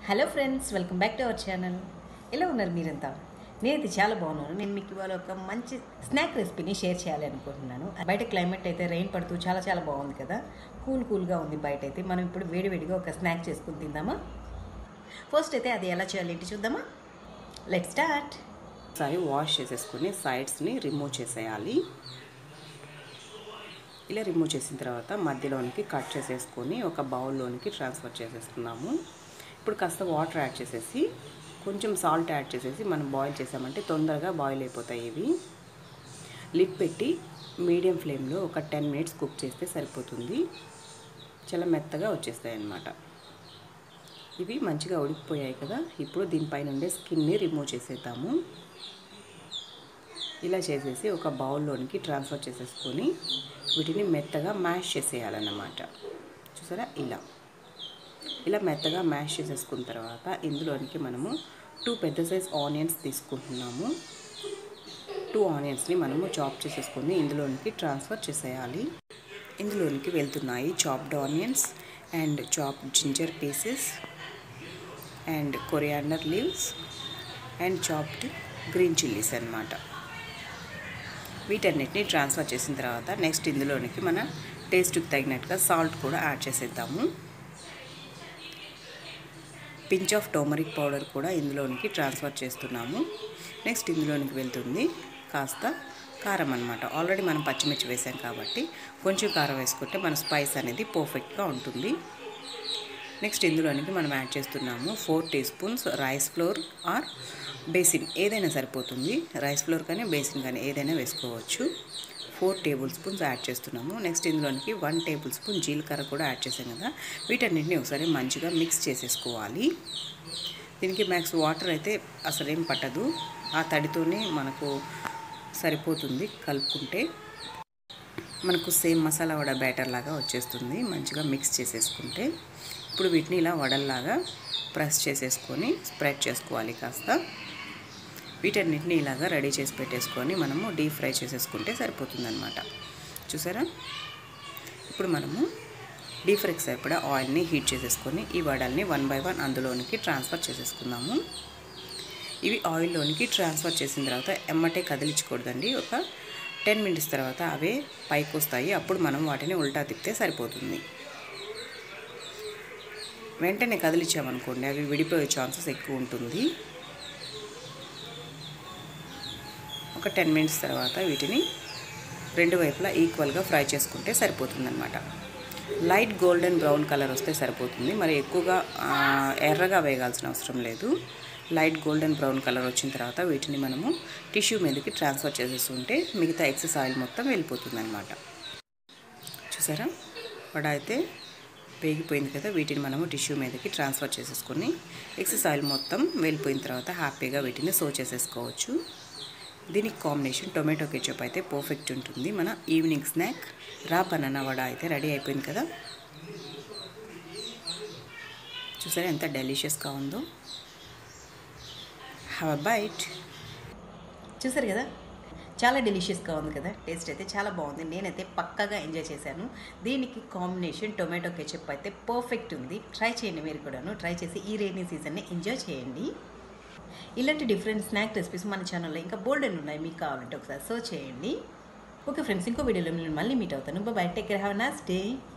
hello friends welcome back to our channel ఎలా ఉన్నారు మీరంతా నేనైతే చాలా బాగున్నాను నేను మీకు ఇవాళ ఒక మంచి స్నాక్ రెసిపీని షేర్ చేయాలి అనుకుంటున్నాను బయట క్లైమేట్ అయితే రెయిన్ పడుతూ చాలా చాలా బాగుంది కదా కూల్ కూల్గా ఉంది బయట అయితే మనం ఇప్పుడు వేడివేడిగా ఒక స్నాక్ చేసుకుని తిందామా ఫస్ట్ అయితే అది ఎలా చేయాలి ఏంటి చూద్దామా లెట్ స్టార్ట్ ఒకసారి వాష్ చేసేసుకుని సైడ్స్ని రిమూవ్ చేసేయాలి ఇలా రిమూవ్ చేసిన తర్వాత మధ్యలోనికి కట్ చేసేసుకొని ఒక బౌల్లోనికి ట్రాన్స్ఫర్ చేసేసుకున్నాము ఇప్పుడు కాస్త వాటర్ యాడ్ చేసేసి కొంచెం సాల్ట్ యాడ్ చేసేసి మనం బాయిల్ చేసామంటే తొందరగా బాయిల్ అయిపోతాయి ఇవి లిడ్ పెట్టి మీడియం ఫ్లేమ్లో ఒక టెన్ మినిట్స్ కుక్ చేస్తే సరిపోతుంది చాలా మెత్తగా వచ్చేస్తాయి అన్నమాట ఇవి మంచిగా ఉడికిపోయాయి కదా ఇప్పుడు దీనిపైన ఉండే స్కిన్ని రిమూవ్ చేసేద్దాము ఇలా చేసేసి ఒక బౌల్లోనికి ట్రాన్స్ఫర్ చేసేసుకొని వీటిని మెత్తగా మ్యాష్ చేసేయాలన్నమాట చూసారా ఇలా ఇలా మెత్తగా మ్యాష్ చేసేసుకున్న తర్వాత ఇందులోనికి మనము టూ పెద్ద సైజ్ ఆనియన్స్ తీసుకుంటున్నాము టూ ఆనియన్స్ని మనము చాప్ చేసేసుకొని ఇందులోనికి ట్రాన్స్ఫర్ చేసేయాలి ఇందులోనికి వెళ్తున్నాయి chopped onions and chopped ginger pieces and coriander leaves and chopped green chillies అన్నమాట వీటన్నిటిని ట్రాన్స్ఫర్ చేసిన తర్వాత నెక్స్ట్ ఇందులోనికి మన టేస్ట్కి తగినట్టుగా సాల్ట్ కూడా యాడ్ చేసేద్దాము పించ్ ఆఫ్ టోమరిక్ పౌడర్ కూడా ఇందులోనికి ట్రాన్స్ఫర్ చేస్తున్నాము నెక్స్ట్ ఇందులోనికి వెళ్తుంది కాస్త కారం అనమాట ఆల్రెడీ మనం పచ్చిమిర్చి వేసాం కాబట్టి కొంచెం కారం వేసుకుంటే మన స్పైస్ అనేది పర్ఫెక్ట్గా ఉంటుంది నెక్స్ట్ ఇందులోనికి మనం యాడ్ చేస్తున్నాము four teaspoons rice flour or besan ఏదైనా సరిపోతుంది రైస్ ఫ్లోర్ కానీ బేసిన్ కానీ ఏదైనా వేసుకోవచ్చు ఫోర్ టేబుల్ స్పూన్స్ యాడ్ చేస్తున్నాము నెక్స్ట్ ఇందులోనికి వన్ టేబుల్ స్పూన్ జీలకర్ర కూడా యాడ్ చేసాం కదా వీటన్నిటిని ఒకసారి మంచిగా మిక్స్ చేసేసుకోవాలి దీనికి మ్యాక్స్ వాటర్ అయితే అసలేం పట్టదు ఆ తడితోనే మనకు సరిపోతుంది కలుపుకుంటే మనకు సేమ్ మసాలా వడ బ్యాటర్ లాగా వచ్చేస్తుంది మంచిగా మిక్స్ చేసేసుకుంటే ఇప్పుడు వీటిని ఇలా వడల్లాగా ప్రెస్ చేసేసుకొని స్ప్రెడ్ చేసుకోవాలి కాస్త వీటన్నిటిని ఇలాగా రెడీ చేసి పెట్టేసుకొని మనము డీప్ ఫ్రై చేసేసుకుంటే సరిపోతుందన్నమాట చూసారా ఇప్పుడు మనము డీప్ ఫ్రైకి సరిపడా ఆయిల్ని హీట్ చేసేసుకొని ఈ వడల్ని వన్ బై వన్ అందులోనికి ట్రాన్స్ఫర్ చేసేసుకుందాము ఇవి ఆయిల్లోనికి ట్రాన్స్ఫర్ చేసిన తర్వాత ఎమ్మటే కదిలించకూడదండి ఒక టెన్ మినిట్స్ తర్వాత అవే పైకి వస్తాయి అప్పుడు మనం వాటిని ఉల్టా తిప్పితే సరిపోతుంది వెంటనే కదిలించామనుకోండి అవి విడిపోయే ఛాన్సెస్ ఎక్కువ ఉంటుంది ఒక టెన్ మినిట్స్ తర్వాత వీటిని రెండు వైపులా ఈక్వల్గా ఫ్రై చేసుకుంటే సరిపోతుందన్నమాట లైట్ గోల్డెన్ బ్రౌన్ కలర్ వస్తే సరిపోతుంది మరి ఎక్కువగా ఎర్రగా వేగాల్సిన అవసరం లేదు లైట్ గోల్డెన్ బ్రౌన్ కలర్ వచ్చిన తర్వాత వీటిని మనము టిష్యూ మీదకి ట్రాన్స్ఫర్ చేసేస్తుంటే మిగతా ఎక్సెస్ ఆయిల్ మొత్తం వెళ్ళిపోతుంది అనమాట చూసారా వడ అయితే వేగిపోయింది కదా వీటిని మనము టిష్యూ మీదకి ట్రాన్స్ఫర్ చేసేసుకొని ఎక్సెస్ ఆయిల్ మొత్తం వెళ్ళిపోయిన తర్వాత హ్యాపీగా వీటిని సో చేసేసుకోవచ్చు దీనికి కాంబినేషన్ టొమాటో కెచప్ అయితే పర్ఫెక్ట్ ఉంటుంది మన evening snack raw banana vada అయితే రెడీ అయిపోయింది కదా చూసారా ఎంత డెలిషియస్గా ఉందో హ్యావ్ అ బైట్ చూసారు కదా చాలా డెలిషియస్గా ఉంది కదా టేస్ట్ అయితే చాలా బాగుంది నేనైతే పక్కాగా ఎంజాయ్ చేశాను దీనికి కాంబినేషన్ టొమాటో కెచప్ అయితే పర్ఫెక్ట్ ఉంది ట్రై చేయండి మీరు కూడాను ట్రై చేసి ఈ రైనీ సీజన్ని ఎంజాయ్ చేయండి ఇలాంటి డిఫరెంట్ స్నాక్ రెసిపీస్ మన ఛానల్లో ఇంకా బోల్డ్ అని ఉన్నాయి మీకు కావాలంటే ఒకసారి సర్చ్ చేయండి ఓకే ఫ్రెండ్స్ ఇంకో వీడియోలో నేను మళ్ళీ మీట్ అవుతాను bye take care have nice day